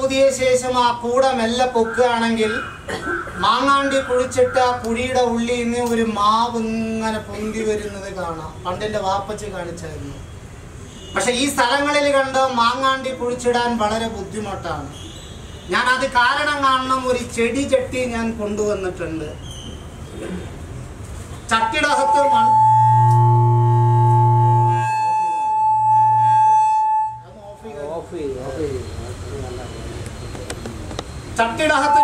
ഊതിയ ശേഷം ആ കൂട മെല്ലെ പൊക്കുകയാണെങ്കിൽ മാങ്ങാണ്ടി കുഴിച്ചിട്ട് ആ കുഴിയുടെ ഉള്ളിൽ നിന്ന് ഒരു മാവ് ഇങ്ങനെ പൊന്തി വരുന്നത് കാണാം പണ്ടെന്റെ വാപ്പച്ച് കാണിച്ചായിരുന്നു പക്ഷെ ഈ സ്ഥലങ്ങളിൽ കണ്ട് മാങ്ങാണ്ടി കുഴിച്ചിടാൻ വളരെ ബുദ്ധിമുട്ടാണ് ഞാൻ അത് കാരണം കാണണം ഒരു ചെടി ചട്ടി ഞാൻ കൊണ്ടുവന്നിട്ടുണ്ട് ചട്ടിയുടെ അകത്ത് മൺ അതൊന്ന് off ചെയ്തേ. ഓഫ് ചെയ്യും ഓഫ് ചെയ്യും ചട്ടിയുടെ അകത്ത്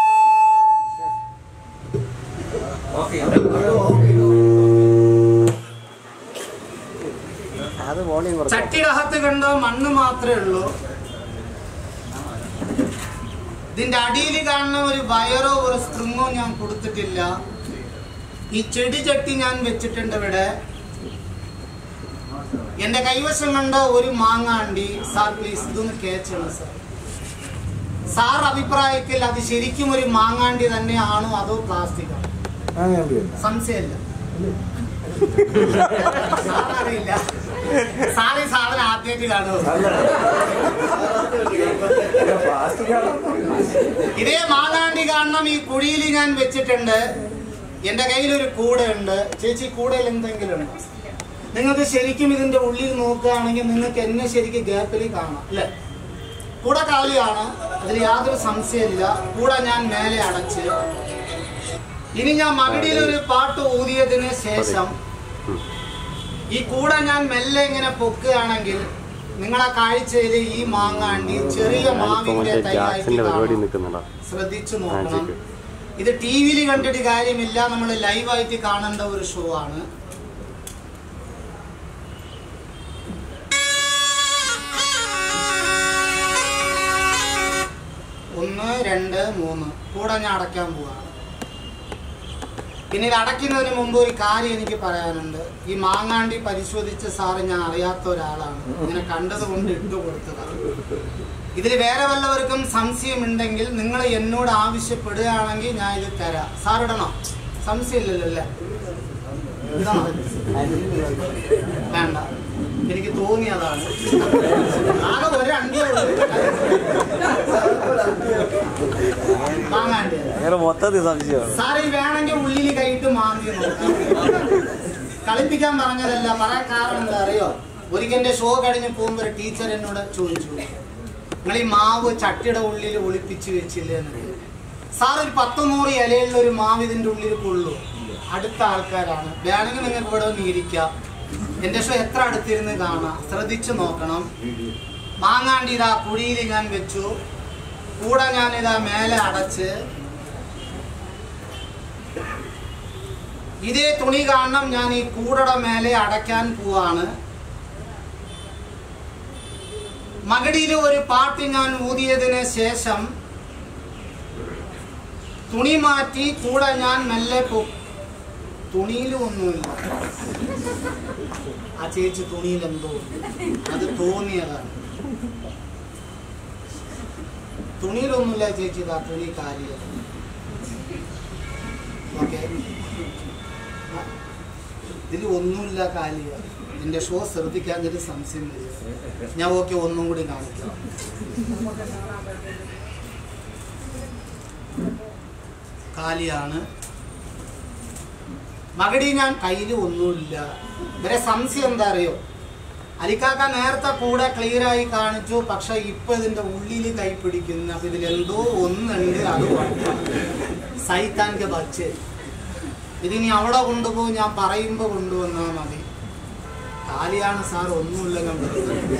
അത് വോളിയം കുറച്ച് ചട്ടിയുടെ അകത്ത് കണ്ട മണ്ണ് മാത്രമേ ഉള്ളൂ ഇതിന്റെ അടിയിൽ കാണുന്ന ഒരു വയറോ ഒരു സ്പ്രിങ്ങോ ഞാൻ കൊടുത്തിട്ടില്ല ഈ ചെടി ചട്ടി ഞാൻ വെച്ചിട്ടുണ്ട് ഇവിടെ എന്റെ കൈവശം കണ്ട ഒരു മാങ്ങാണ്ടി സാർ പ്ലീസ് ഇതൊന്ന് കേച്ചണം സാർ സാർ അഭിപ്രായത്തിൽ അത് ശരിക്കും ഒരു മാങ്ങാണ്ടി തന്നെയാണോ അതോ പ്ലാസ്റ്റിക് ആണോ സംശയമില്ല സാറിനറിയില്ല സാർ ഈ സാധനം ആദ്യമായിട്ട് കാണുമോ ഇതേ മാങ്ങാണ്ടി കാണണം ഈ കുഴിയിൽ ഞാൻ വെച്ചിട്ടുണ്ട് എന്റെ കയ്യിൽ ഒരു കൂടയുണ്ട് ചേച്ചി കൂടയിൽ എന്തെങ്കിലും ഉണ്ടോ നിങ്ങൾക്ക് ശരിക്കും ഇതിന്റെ ഉള്ളിൽ നോക്കുകയാണെങ്കിൽ നിങ്ങൾക്ക് എന്നെ ശരിക്കും ഗ്യാപ്പിൽ കാണാം അല്ലേ കൂട കാലിയാണ് അതിൽ യാതൊരു സംശയമില്ല കൂട ഞാൻ മേലെ അടച്ച് ഇനി ഞാൻ മകടിയിൽ ഒരു പാട്ട് ഊതിയതിന് ശേഷം ഈ കൂട ഞാൻ മെല്ലെ ഇങ്ങനെ പൊക്കുകയാണെങ്കിൽ നിങ്ങളെ കാഴ്ചയിൽ ഈ മാങ്ങാണ്ടി ചെറിയ മാവിന്റെ തൈയായിട്ട് ജാക്സിന്റെ പരിപാടി കാണാം. നിൽക്കുന്നുണ്ടോ ശ്രദ്ധിച്ചു നോക്കണം മാജിക്. ഇത് ടി വിയിൽ കണ്ടിട്ട് കാര്യമില്ല നമ്മൾ ലൈവായിട്ട് കാണേണ്ട ഒരു ഷോ ആണ് ഒന്ന് രണ്ട് മൂന്ന് കൂടെ ഞാൻ അടയ്ക്കാൻ പോവാണ് പിന്നെ ഇത് അടയ്ക്കുന്നതിന് മുമ്പ് ഒരു കാര്യം എനിക്ക് പറയാനുണ്ട് ഈ മാങ്ങാണ്ടി പരിശോധിച്ച സാറ് ഞാൻ അറിയാത്ത ഒരാളാണ് ഇങ്ങനെ കണ്ടത് കൊണ്ട് ഇട്ടു കൊടുത്തതാണ് ഇതിൽ വേറെ വല്ലവർക്കും സംശയമുണ്ടെങ്കിൽ നിങ്ങൾ എന്നോട് ആവശ്യപ്പെടുകയാണെങ്കിൽ ഞാൻ ഇത് തരാം സാർ ഇടണോ സംശയമില്ലല്ലോ അല്ലേ ഇടണോ വേണ്ട എനിക്ക് തോന്നിയതാണ് ആകെ ഒരു അണ്ടിയേ ഉള്ളൂ. മാങ്ങാണ്ടി അങ്ങനെ മൊത്തത്തിൽ സംശയമാണ് സാറേ വേണമെങ്കിൽ ഉള്ളിൽ കൈയിട്ട് മാന്തി നോക്കാം കളിപ്പിക്കാൻ പറഞ്ഞതല്ല പറയാൻ കാരണം എന്താ അറിയോ ഒരിക്കൽ എന്റെ ഷോ കഴിഞ്ഞ് പോകുമ്പോ ഒരു ടീച്ചർ എന്നോട് ചോദിച്ചു നിങ്ങൾ ഈ മാവ് ചട്ടിയുടെ ഉള്ളിൽ ഒളിപ്പിച്ച് വെച്ചില്ലേ എന്നൊക്കെ സാർ ഒരു പത്ത് നൂറ് ഇലയുള്ള ഒരു മാവ് ഇതിന്റെ ഉള്ളിൽ കൊള്ളു അടുത്ത ആൾക്കാരാണ് വേണമെങ്കിൽ നിങ്ങൾക്ക് ഇവിടെ ഒന്ന് ഇരിക്കാം എന്റെ ഷോ എത്ര അടുത്തിരുന്ന് കാണാം ശ്രദ്ധിച്ചു നോക്കണം മാങ്ങാണ്ടി ഇതാ കുഴിയിൽ ഞാൻ വെച്ചു കൂടെ ഞാൻ ഇതാ മേലെ അടച്ച് ഇതേ തുണി കാണണം ഞാൻ ഈ കൂടയുടെ മേലെ അടയ്ക്കാൻ പോവാണ് മകടിയിൽ ഒരു പാട്ട് ഞാൻ ഊതിയതിന് ശേഷം തുണി മാറ്റി കൂടെ ഞാൻ മെല്ലെ പോ തുണിയിലും ഒന്നുമില്ല ആ ചേച്ചി തുണിയിൽ എന്തോ ഉണ്ട്. അത് തോന്നിയതാണ് തുണിയിലൊന്നുമില്ല ചേച്ചി ഇതാ തുണി കാര്യം ഓക്കെ ഇതിൽ ഒന്നുമില്ല കാലിയ എന്റെ ഷോ ശ്രദ്ധിക്കാൻ ഒരു സംശയം വരും ഞാൻ ഓക്കെ ഒന്നും കൂടി കാണിക്കാം കാലിയാണ് മകടി ഞാൻ കയ്യിൽ ഒന്നുമില്ല ഇവരെ സംശയം എന്താ അറിയോ അലിക്കാക്ക നേരത്തെ കൂടെ ക്ലിയർ ആയി കാണിച്ചു പക്ഷെ ഇപ്പൊ ഇതിന്റെ ഉള്ളിൽ കൈ പിടിക്കുന്നു അപ്പൊ ഇതിൽ എന്തോ ഒന്നുണ്ട് അത് സൈത്താൻക്ക് ബച്ച് ഇതിനി അവിടെ കൊണ്ടുപോകും ഞാൻ പറയുമ്പോ കൊണ്ടുവന്നാ മതി കാലിയാണ് സാർ ഒന്നുമില്ല കണ്ടത്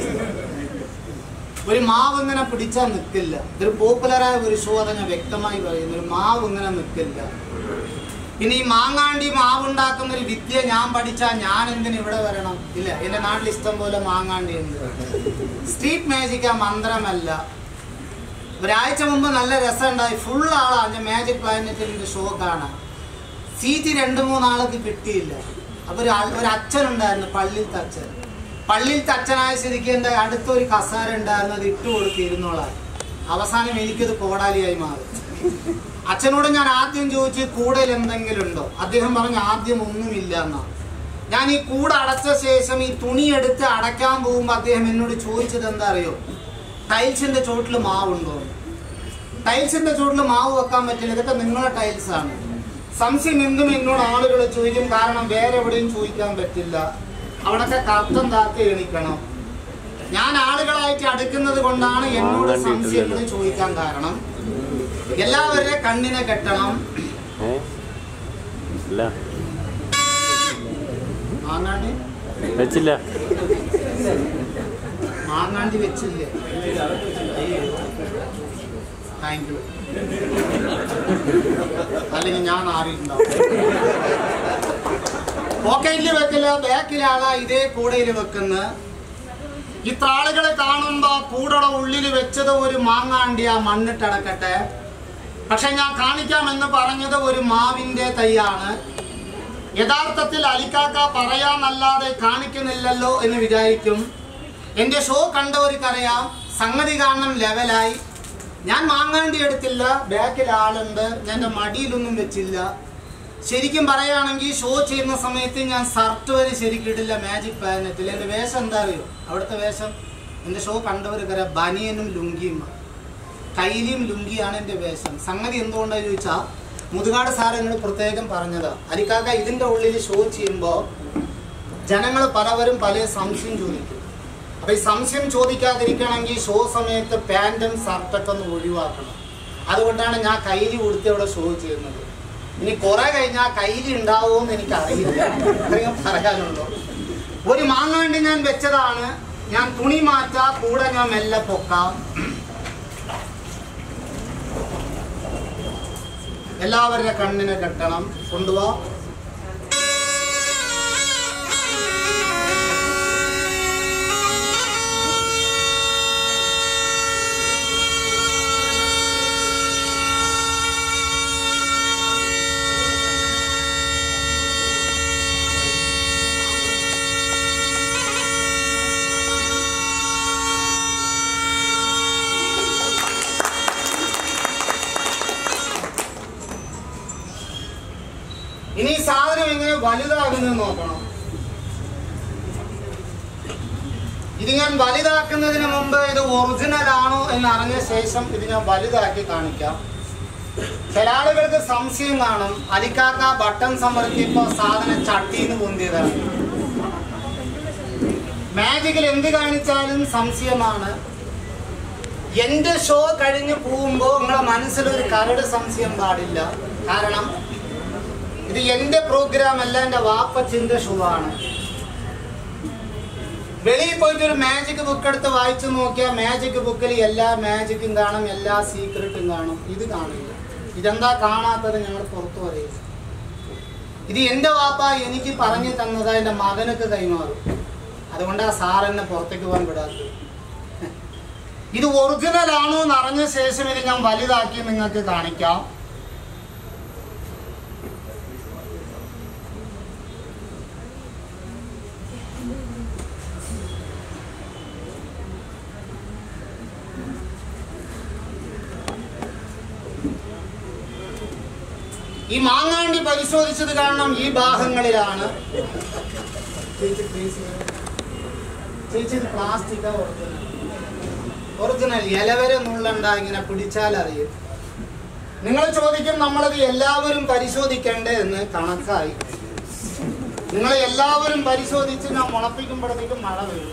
ഒരു മാവ് ഇങ്ങനെ പിടിച്ചാൽ നിൽക്കില്ല ഇതൊരു പോപ്പുലറായ ഒരു ഷോ അത് ഞാൻ വ്യക്തമായി പറയുന്നു ഒരു മാവ് ഇങ്ങനെ നിൽക്കില്ല പിന്നെ ഈ മാങ്ങാണ്ടി മാവ് ഉണ്ടാക്കുന്ന ഒരു വിദ്യ ഞാൻ പഠിച്ചാൽ ഞാൻ എന്തിനു ഇവിടെ വരണം ഇല്ല എന്റെ നാട്ടിൽ ഇഷ്ടം പോലെ മാങ്ങാണ്ടി ഉണ്ട് സ്ട്രീറ്റ് മാജിക് ആ മന്ത്രമല്ല ഒരാഴ്ച മുമ്പ് നല്ല രസമുണ്ടായി ഫുൾ ആളാ ഞാൻ മാജിക് പ്ലാനറ്റിന്റെ ഷോ കാണാൻ സീറ്റ് രണ്ട് മൂന്നാൾക്ക് കിട്ടിയില്ല അപ്പൊ ഒരു ആൾ- ഒരു അച്ഛനുണ്ടായിരുന്നു പള്ളിയിലത്തെ അച്ഛൻ പള്ളിയിലത്തെ അച്ഛനായ സ്ഥിതിക്ക് എൻ്റെ അടുത്തൊരു കസാര ഉണ്ടായിരുന്നു അത് ഇട്ട് കൊടുത്ത് ഇരുന്നോളാൻ അവസാനം എനിക്കത് കോടാലിയായി മാറി അച്ഛനോട് ഞാൻ ആദ്യം ചോദിച്ചു കൂടുതൽ എന്തെങ്കിലും ഉണ്ടോ അദ്ദേഹം പറഞ്ഞു ആദ്യം ഒന്നുമില്ല എന്നാ ഞാൻ ഈ കൂട് അടച്ച ശേഷം ഈ തുണി എടുത്ത് അടയ്ക്കാൻ പോകുമ്പോൾ അദ്ദേഹം എന്നോട് ചോദിച്ചത് എന്താ അറിയോ ടൈൽസിന്റെ ചുവട്ടിൽ മാവുണ്ടോ ടൈൽസിന്റെ ചുവട്ടിൽ മാവ് വെക്കാൻ പറ്റില്ല ഇതൊക്കെ നിങ്ങളുടെ ടൈൽസ് ആണ് സംശയം എന്തും എന്നോട് ആളുകൾ ചോദിക്കും കാരണം വേറെ എവിടെയും ചോദിക്കാൻ പറ്റില്ല അവിടൊക്കെ കർത്തം താത്തി എണിക്കണം ഞാൻ ആളുകളായിട്ട് അടുക്കുന്നത് കൊണ്ടാണ് എന്നോട് സംശയങ്ങൾ ചോദിക്കാൻ കാരണം എല്ലാവരുടെ കണ്ണിനെ കെട്ടണം ഏ ഇല്ല മാങ്ങാണ്ടി വെച്ചില്ല മാങ്ങാണ്ടി വെച്ചില്ലേ താങ്ക് യു അല്ലെങ്കിൽ ഞാൻ ആറിയിട്ടുണ്ടാവും പോക്കറ്റിൽ വെക്കില്ല ബാക്കിലെ ആളാ ഇതേ കൂടയിൽ വെക്കുന്ന ഇത്ര ആളുകളെ കാണുമ്പോ കൂടയുടെ ഉള്ളിൽ വെച്ചത് ഒരു മാങ്ങാണ്ടി ആ മണ്ണിട്ടടക്കട്ടെ പക്ഷെ ഞാൻ കാണിക്കാമെന്ന് പറഞ്ഞത് ഒരു മാവിന്റെ തൈയാണ് യഥാർത്ഥത്തിൽ അലിക്കാക്ക പറയാന്നല്ലാതെ കാണിക്കുന്നില്ലല്ലോ എന്ന് വിചാരിക്കും എന്റെ ഷോ കണ്ടവർക്കറിയാം സംഗതി കാണണം ലെവലായി ഞാൻ മാങ്ങാണ്ടി എടുത്തില്ല ബാക്കിൽ ആളുണ്ട് ഞാൻ എൻ്റെ മടിയിലൊന്നും വെച്ചില്ല ശരിക്കും പറയുകയാണെങ്കിൽ ഷോ ചെയ്യുന്ന സമയത്ത് ഞാൻ ഷർട്ട് വരെ ശരിക്കിട്ടില്ല മാജിക് പാനറ്റിൽ എൻ്റെ വേഷം എന്താ അറിയോ അവിടുത്തെ വേഷം എൻ്റെ ഷോ കണ്ടവർക്കറിയാം ബനിയനും ലുങ്കിയുമാണ് കൈലിയും ലുങ്കിയാണ് എൻ്റെ വേഷം സംഗതി എന്തുകൊണ്ടാണ് ചോദിച്ചാൽ മുതുകാട് സാർ എന്നോട് പ്രത്യേകം പറഞ്ഞതാ അലിക്കാക്ക ഇതിൻ്റെ ഉള്ളിൽ ഷോ ചെയ്യുമ്പോൾ ജനങ്ങൾ പലവരും പല സംശയം ചോദിക്കും അപ്പൊ ഈ സംശയം ചോദിക്കാതിരിക്കണമെങ്കിൽ ഷോ സമയത്ത് പാൻറ്റും ഷർട്ടൊക്കെ ഒന്ന് ഒഴിവാക്കണം അതുകൊണ്ടാണ് ഞാൻ കൈലി കൊടുത്ത് ഇവിടെ ഷോ ചെയ്യുന്നത് ഇനി കുറെ കഴിഞ്ഞാൽ കൈലി ഉണ്ടാവുമെന്ന് എനിക്ക് അറിയില്ല അത്രയും പറയാനുള്ളൂ ഒരു മാങ്ങാണ്ടി ഞാൻ വെച്ചതാണ് ഞാൻ തുണി മാറ്റാ കൂടെ ഞാൻ മെല്ലെ പൊക്കാം എല്ലാവരുടെ കണ്ണിനെ കെട്ടണം കൊണ്ടുപോവാ ഇനി ഈ സാധനം എങ്ങനെ വലുതാകുന്നത് നോക്കണം ഇത് ഞാൻ വലുതാക്കുന്നതിന് മുമ്പ് ഇത് ഒറിജിനൽ ആണോ എന്ന് അറിഞ്ഞ ശേഷം ഇത് ഞാൻ വലുതാക്കി കാണിക്കാം ചില ആളുകൾക്ക് സംശയം കാണും അലിക്കാക്ക ബട്ടൺ സമർത്തിയപ്പോ സാധനം ചട്ടിന്ന് പൊന്തിയതാണ് മാജിക്കിൽ എന്ത് കാണിച്ചാലും സംശയമാണ് എന്റെ ഷോ കഴിഞ്ഞ് പോകുമ്പോൾ നിങ്ങളെ മനസ്സിലൊരു കരട് സംശയം പാടില്ല കാരണം ഇത് എന്റെ പ്രോഗ്രാം അല്ല എന്റെ വാപ്പച്ചിന്റെ ഷോ ആണ് വെളിയിൽ പോയിട്ട് ഒരു മാജിക് ബുക്ക് എടുത്ത് വായിച്ചു നോക്കിയാൽ മാജിക് ബുക്കിൽ എല്ലാ മാജിക്കും കാണും എല്ലാ സീക്രട്ടും കാണും ഇത് കാണില്ല ഇതെന്താ കാണാത്തത് ഞങ്ങൾ പുറത്തു പറയും ഇത് എന്റെ വാപ്പ എനിക്ക് പറഞ്ഞു തന്നതാ എന്റെ മകനൊക്കെ കൈമാറും അതുകൊണ്ട് ആ സാർ എന്നെ പുറത്തേക്ക് പോകാൻ വിടാത്തത് ഇത് ഒറിജിനൽ ആണോ എന്ന് അറിഞ്ഞ ശേഷം ഇത് ഞാൻ വലുതാക്കി നിങ്ങൾക്ക് കാണിക്കാം ഈ മാങ്ങാണ്ടി പരിശോധിച്ചത് കാരണം ഈ ഭാഗങ്ങളിലാണ് ചേച്ചി പ്ലാസ്റ്റിക് ഒറിജിനൽ ഒറിജിനൽ ഇലവരെ നുള്ളണ്ട ഇങ്ങനെ പിടിച്ചാൽ അറിയും നിങ്ങൾ ചോദിക്കും നമ്മളത് എല്ലാവരും പരിശോധിക്കണ്ടേ എന്ന് കണക്കായി നിങ്ങൾ എല്ലാവരും പരിശോധിച്ച് ഞാൻ മുളപ്പിക്കുമ്പോഴത്തേക്കും മഴ വരും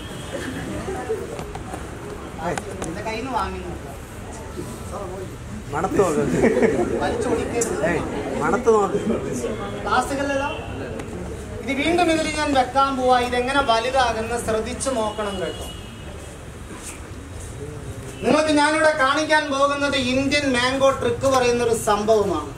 എന്റെ കയ്യിൽ നിന്ന് വാങ്ങി നോക്കാം മണത്ത് നോക്ക് വലിച്ചൊടിക്കരുത് ഏയ് മണത്ത് നോക്ക് ക്ലാസ്സുകളിലോ ഇത് വീണ്ടും ഇതിൽ ഞാൻ വെക്കാൻ പോവാ ഇതെങ്ങനെ വലുതാകുന്ന ശ്രദ്ധിച്ചു നോക്കണം കേട്ടോ നിങ്ങൾക്ക് ഞാനിവിടെ കാണിക്കാൻ പോകുന്നത് ഇന്ത്യൻ മാംഗോ ട്രിക്ക് പറയുന്ന ഒരു സംഭവമാണ്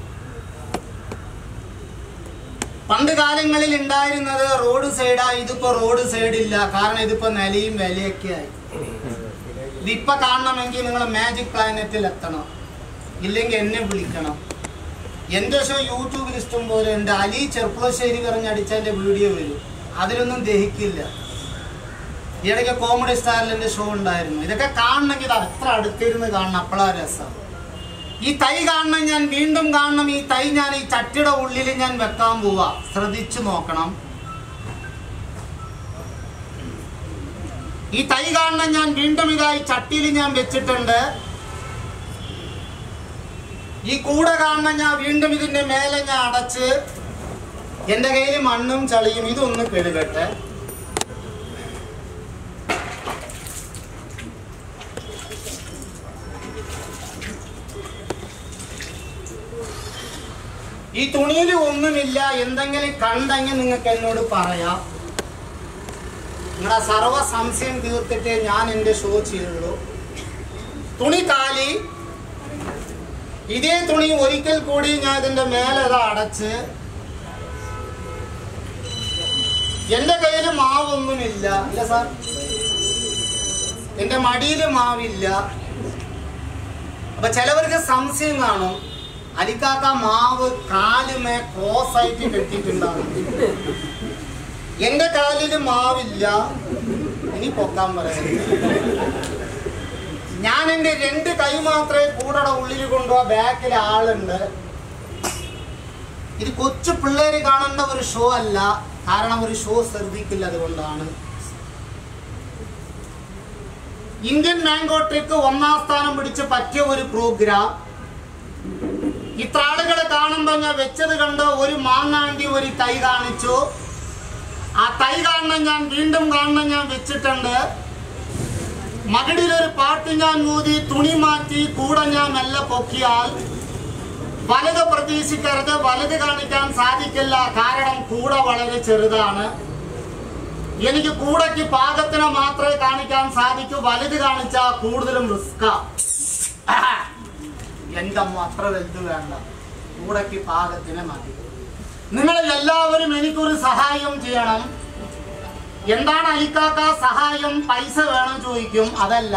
പണ്ട് കാലങ്ങളിൽ ഉണ്ടായിരുന്നത് റോഡ് സൈഡാ ഇതിപ്പോ റോഡ് സൈഡില്ല കാരണം ഇതിപ്പോ നിലയും വിലയൊക്കെ ആയി ഇതിപ്പൊ കാണണമെങ്കിൽ നിങ്ങൾ മാജിക് പ്ലാനറ്റിൽ എത്തണം ഇല്ലെങ്കിൽ എന്നെ വിളിക്കണം എന്റെ ഷോ യൂട്യൂബിൽ ഇഷ്ടം പോലെ ഉണ്ട് അലി ചെറുപ്പുളശ്ശേരി പറഞ്ഞടിച്ച എന്റെ വീഡിയോ വരും അതിലൊന്നും ദഹിക്കില്ല ഈയിടയ്ക്ക് കോമഡി സ്റ്റാറിൽ എന്റെ ഷോ ഉണ്ടായിരുന്നു ഇതൊക്കെ കാണണമെങ്കിൽ ഇത് അത്ര അടുത്തിരുന്ന് കാണണം അപ്പോഴാ രസം ഈ തൈ കാണണം ഞാൻ വീണ്ടും കാണണം ഈ തൈ ഞാൻ ഈ ചട്ടിയുടെ ഉള്ളിൽ ഞാൻ വെക്കാൻ പോവാ ശ്രദ്ധിച്ചു നോക്കണം ഈ തൈ കാണുന്ന ഞാൻ വീണ്ടും ഇതായി ചട്ടിയിൽ ഞാൻ വെച്ചിട്ടുണ്ട് ഈ കൂടെ കാണുന്ന ഞാൻ വീണ്ടും ഇതിന്റെ മേലെ ഞാൻ അടച്ച് എന്റെ കയ്യിൽ മണ്ണും ചളിയും ഇതൊന്ന് കെടുകട്ടെ ഈ തുണിയിൽ ഒന്നുമില്ല എന്തെങ്കിലും കണ്ടെങ്കിൽ നിങ്ങൾക്ക് എന്നോട് പറയാം നിങ്ങളുടെ സർവ സംശയം തീർത്തിട്ട് ഞാൻ എൻ്റെ ഷോ ചെയ്യുള്ളൂ തുണി കാലി ഇതേ തുണി ഒരിക്കൽ കൂടി ഞാൻ ഇതിന്റെ മേലെ ഇത് അടച്ച് എന്റെ കയ്യിൽ മാവൊന്നുമില്ല ഇല്ല സാർ എന്റെ മടിയിൽ മാവില്ല അപ്പൊ ചിലവർക്ക് സംശയം കാണും അലിക്കാക്ക മാവ് കാലുമേ ക്രോസ് ആയിട്ട് കെട്ടിയിട്ടുണ്ടാവും എന്റെ കാലിൽ മാവില്ല ഇനി പൊക്കാൻ പറയുന്നത് ഞാൻ എന്റെ രണ്ട് കൈ മാത്രമേ കൂടടെ ഉള്ളിൽ കൊണ്ടുപോവാ ബാക്കിൽ ആളുണ്ട് ഇത് കൊച്ചു പിള്ളേര് കാണേണ്ട ഒരു ഷോ അല്ല കാരണം ഒരു ഷോ ശ്രദ്ധിക്കില്ല അതുകൊണ്ടാണ് ഇന്ത്യൻ മാംഗോ ട്രിക്ക് ഒന്നാം സ്ഥാനം പിടിച്ച് പറ്റിയ ഒരു പ്രോഗ്രാം ഇത്ര ആളുകളെ കാണുമ്പോ ഞാൻ വെച്ചത് കണ്ട് ഒരു മാങ്ങാണ്ടി ഒരു തൈ കാണിച്ചു ആ തൈ കാണണം ഞാൻ വീണ്ടും കാണണം ഞാൻ വെച്ചിട്ടുണ്ട് മകടിലൊരു പാട്ട് ഞാൻ ഊതി തുണി മാറ്റി കൂടെ ഞാൻ മെല്ലെ പൊക്കിയാൽ വലത് പ്രതീക്ഷിക്കരുത് വലത് കാണിക്കാൻ സാധിക്കില്ല കാരണം കൂട വളരെ ചെറുതാണ് എനിക്ക് കൂടയ്ക്ക് പാകത്തിന് മാത്രമേ കാണിക്കാൻ സാധിക്കൂ വലുത് കാണിച്ചാൽ കൂടുതലും റിസ്ക എന്റെ അമ്മ അത്ര വലുത് വേണ്ട കൂടയ്ക്ക് പാകത്തിന് മതി നിങ്ങൾ എല്ലാവരും എനിക്കൊരു സഹായം ചെയ്യണം എന്താണ് അലിക്കാക്ക സഹായം പൈസ വേണം ചോദിക്കും അതല്ല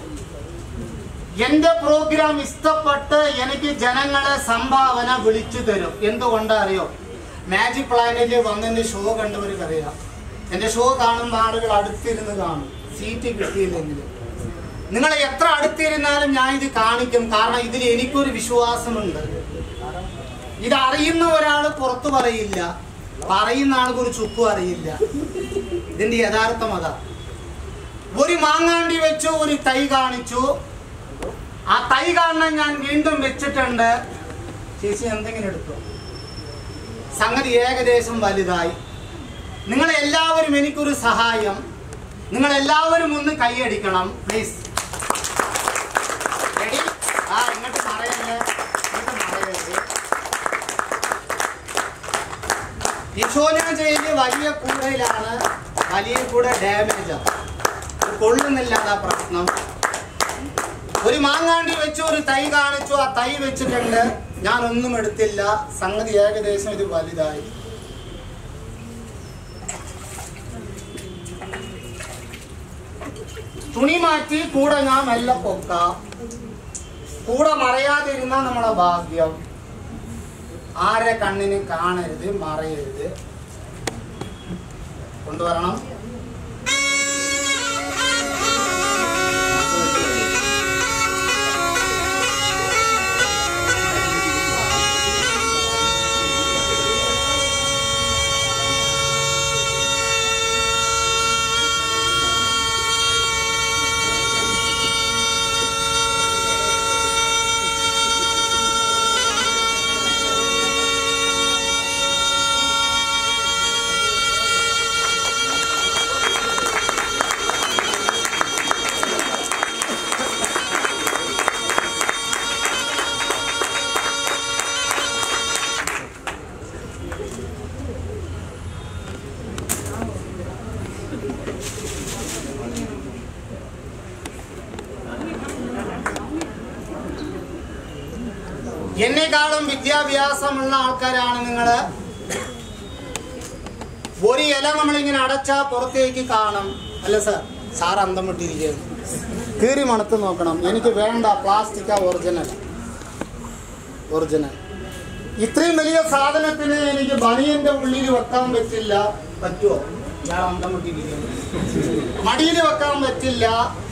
എന്റെ പ്രോഗ്രാം ഇഷ്ടപ്പെട്ട് എനിക്ക് ജനങ്ങളെ സംഭാവന വിളിച്ചു തരും എന്തുകൊണ്ടാ അറിയോ മാജിക് പ്ലാനറ്റിൽ വന്നതിന്റെ ഷോ കണ്ടവർക്ക് അറിയാം എന്റെ ഷോ കാണുമ്പോൾ ആളുകൾ അടുത്തിരുന്ന് കാണും സീറ്റ് കിട്ടിയില്ലെങ്കിൽ നിങ്ങൾ എത്ര അടുത്തിരുന്നാലും ഞാൻ ഇത് കാണിക്കും കാരണം ഇതിൽ എനിക്കൊരു വിശ്വാസമുണ്ട് ഇത് അറിയുന്ന ഒരാൾ പുറത്തു പറയില്ല പറയുന്ന ആൾക്ക് ഒരു ചുക്കും അറിയില്ല ഇതിന്റെ യഥാർത്ഥം അതാ ഒരു മാങ്ങാണ്ടി വെച്ചു ഒരു തൈ കാണിച്ചു ആ തൈ കാണാൻ ഞാൻ വീണ്ടും വെച്ചിട്ടുണ്ട് ചേച്ചി എന്തെങ്കിലും എടുത്തു സംഗതി ഏകദേശം വലുതായി നിങ്ങൾ എല്ലാവരും എനിക്കൊരു സഹായം നിങ്ങൾ എല്ലാവരും ഒന്ന് കൈയടിക്കണം പ്ലീസ് റെഡി ആ ഇങ്ങോട്ട് മറയല്ലേ ഇങ്ങോട്ട് മറയരുത് ഈ ഷോ ഞാൻ ചെയ്ത് വലിയ കൂടയിലാണ് വലിയ കൂടെ ഡാമേജാണ് കൊള്ളുന്നില്ല അതാ പ്രശ്നം ഒരു മാങ്ങാണ്ടി വെച്ചു ഒരു തൈ കാണിച്ചു ആ തൈ വെച്ചിട്ടുണ്ട് ഞാൻ ഒന്നും എടുത്തില്ല സംഗതി ഏകദേശം ഇത് വലുതായി തുണി മാറ്റി കൂടെ ഞാൻ മെല്ലെ പൊക്കാം കൂടെ മറയാതിരുന്ന നമ്മളെ ഭാഗ്യം ആരെ കണ്ണിന് കാണരുത് മറയരുത് കൊണ്ടുവരണം എന്നെക്കാളും വിദ്യാഭ്യാസമുള്ള ആൾക്കാരാണ് നിങ്ങള് ഒരു ഇല നമ്മളിങ്ങനെ അടച്ചാ പുറത്തേക്ക് കാണും അല്ല സാർ സാർ അന്തം വിട്ടിരിക്കുകയാണ് കീറി മണത്ത് നോക്കണം എനിക്ക് വേണ്ട പ്ലാസ്റ്റിക് ഒറിജിനൽ ഒറിജിനൽ ഇത്രയും വലിയ സാധനത്തിന് എനിക്ക് ബനിയന്റെ ഉള്ളിൽ വെക്കാൻ പറ്റില്ല പറ്റുമോ ഞാൻ അന്തം വിട്ടിരിക്കുകയാണ് മടിയിൽ വെക്കാൻ പറ്റില്ല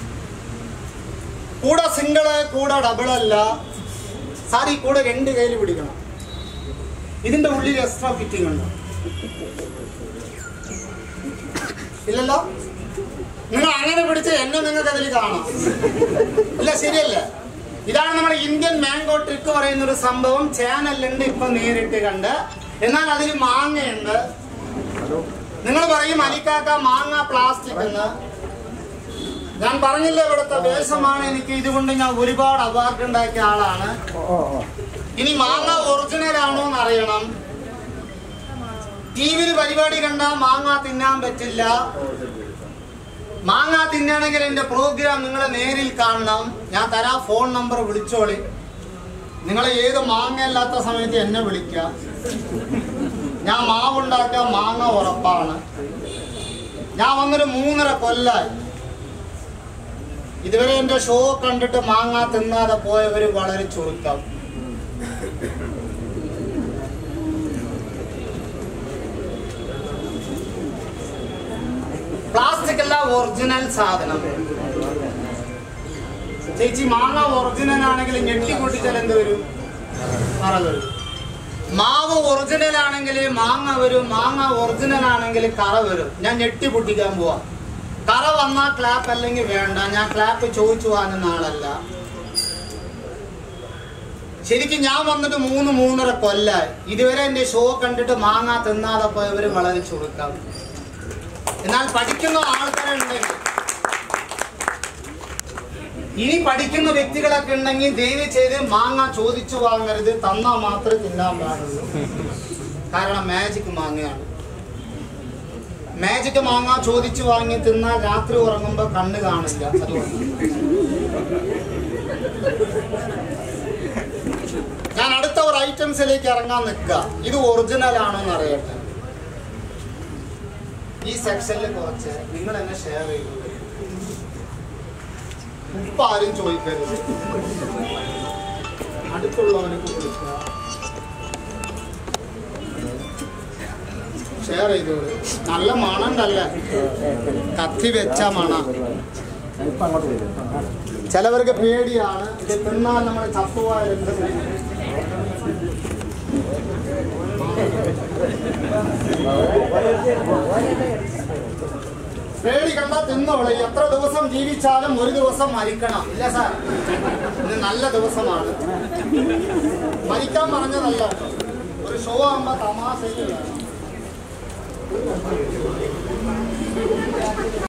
കൂടെ സിംഗിള് കൂടെ ഡബിൾ അല്ല സാർ ഈ കൂടെ രണ്ട് കയ്യിൽ പിടിക്കണം ഇതിന്റെ ഉള്ളിൽ എക്സ്ട്രാ ഫിറ്റിംഗ് ഉണ്ടോ ഇല്ലല്ലോ നിങ്ങൾ അങ്ങനെ പിടിച്ച് എന്നെ നിങ്ങൾക്ക് അതിൽ കാണാം ഇല്ല ശരിയല്ല ഇതാണ് നമ്മുടെ ഇന്ത്യൻ മാംഗോ ട്രിക്ക് പറയുന്ന ഒരു സംഭവം ചാനലുണ്ട് ഇപ്പൊ നേരിട്ട് കണ്ട് എന്നാൽ അതിൽ മാങ്ങയുണ്ട് നിങ്ങൾ പറയും അലിക്കാക്ക മാങ്ങ പ്ലാസ്റ്റിക് എന്ന് ഞാൻ പറഞ്ഞില്ല ഇവിടുത്തെ വേഷമാണ് എനിക്ക് ഇതുകൊണ്ട് ഞാൻ ഒരുപാട് അവാർഡ് ഉണ്ടാക്കിയ ആളാണ് ഇനി മാങ്ങ ഒറിജിനൽ ആണോ എന്ന് അറിയണം ടി വിയിൽ പരിപാടി കണ്ടാൽ മാങ്ങ തിന്നാൻ പറ്റില്ല മാങ്ങ തിന്നണമെങ്കിൽ എന്റെ പ്രോഗ്രാം നിങ്ങൾ നേരിൽ കാണണം ഞാൻ തരാം ഫോൺ നമ്പർ വിളിച്ചോളി നിങ്ങൾ ഏത് മാങ്ങ അല്ലാത്ത സമയത്ത് എന്നെ വിളിക്കാം ഞാൻ മാവുണ്ടാക്കാൻ മാങ്ങ ഉറപ്പാണ് ഞാൻ വന്നൊരു മൂന്നര കൊല്ലായി ഇതുവരെ എന്റെ ഷോ കണ്ടിട്ട് മാങ്ങ തിന്നാതെ പോയവര് വളരെ ചുരുക്കം പ്ലാസ്റ്റിക് അല്ല ഒറിജിനൽ സാധനം ചേച്ചി മാങ്ങ ഒറിജിനൽ ആണെങ്കിൽ ഞെട്ടി പൊട്ടിച്ചാൽ എന്ത് വരും പറ വരും മാവ് ഒറിജിനൽ ആണെങ്കിൽ മാങ്ങ വരും മാങ്ങ ഒറിജിനൽ ആണെങ്കിൽ കറ വരും ഞാൻ ഞെട്ടി പൊട്ടിക്കാൻ പോവാ കറ വന്നാൽ ക്ലാപ്പ് അല്ലെങ്കിൽ വേണ്ട ഞാൻ ക്ലാപ്പ് ചോദിച്ചു വാങ്ങുന്ന ആളല്ല ശരിക്കും ഞാൻ വന്നിട്ട് മൂന്ന് മൂന്നര കൊല്ലായി ഇതുവരെ എന്റെ ഷോ കണ്ടിട്ട് മാങ്ങ തിന്നാതെ പോയവര് വളരെ ചുരുക്കം എന്നാൽ പഠിക്കുന്ന ആൾക്കാരുണ്ടെങ്കിൽ ഇനി പഠിക്കുന്ന വ്യക്തികളൊക്കെ ഉണ്ടെങ്കിൽ ദയവ് ചെയ്ത് മാങ്ങ ചോദിച്ചു വാങ്ങരുത് തന്നാ മാത്രമേ തിന്നാൻ പാടുള്ളൂ കാരണം മാജിക് മാങ്ങയാണ് മാജിക് മാങ്ങ ചോദിച്ചു വാങ്ങി തിന്നാൽ രാത്രി ഉറങ്ങുമ്പോ കണ്ണ് കാണില്ല അതുകൊണ്ട് ഞാൻ അടുത്ത ഒരു ഐറ്റംസിലേക്ക് ഇറങ്ങാൻ നിൽക്കുക ഇത് ഒറിജിനൽ ആണോ എന്ന് അറിയട്ടെ ഈ സെക്ഷനിൽ കുറച്ച് നിങ്ങൾ എന്നെ ഷെയർ ചെയ്തു ഉപ്പ് ആരും ചോദിക്കരുത് അടുത്തുള്ളവർക്ക് കൊടുക്കുക ഷെയർ ചെയ്തോളൂ നല്ല മണണ്ടല്ല കത്തി വെച്ച മണ ചിലവർക്ക് പേടിയാണ് ഇത് തിന്നാൽ നമ്മൾ ചത്തുപോയാലും പേടി കണ്ടാ തിന്നോളെ എത്ര ദിവസം ജീവിച്ചാലും ഒരു ദിവസം മരിക്കണം ഇല്ല സാർ ഇത് നല്ല ദിവസമാണ് മരിക്കാൻ പറഞ്ഞതല്ല കേട്ടോ. ഒരു ഷോ ആകുമ്പോ തമാശ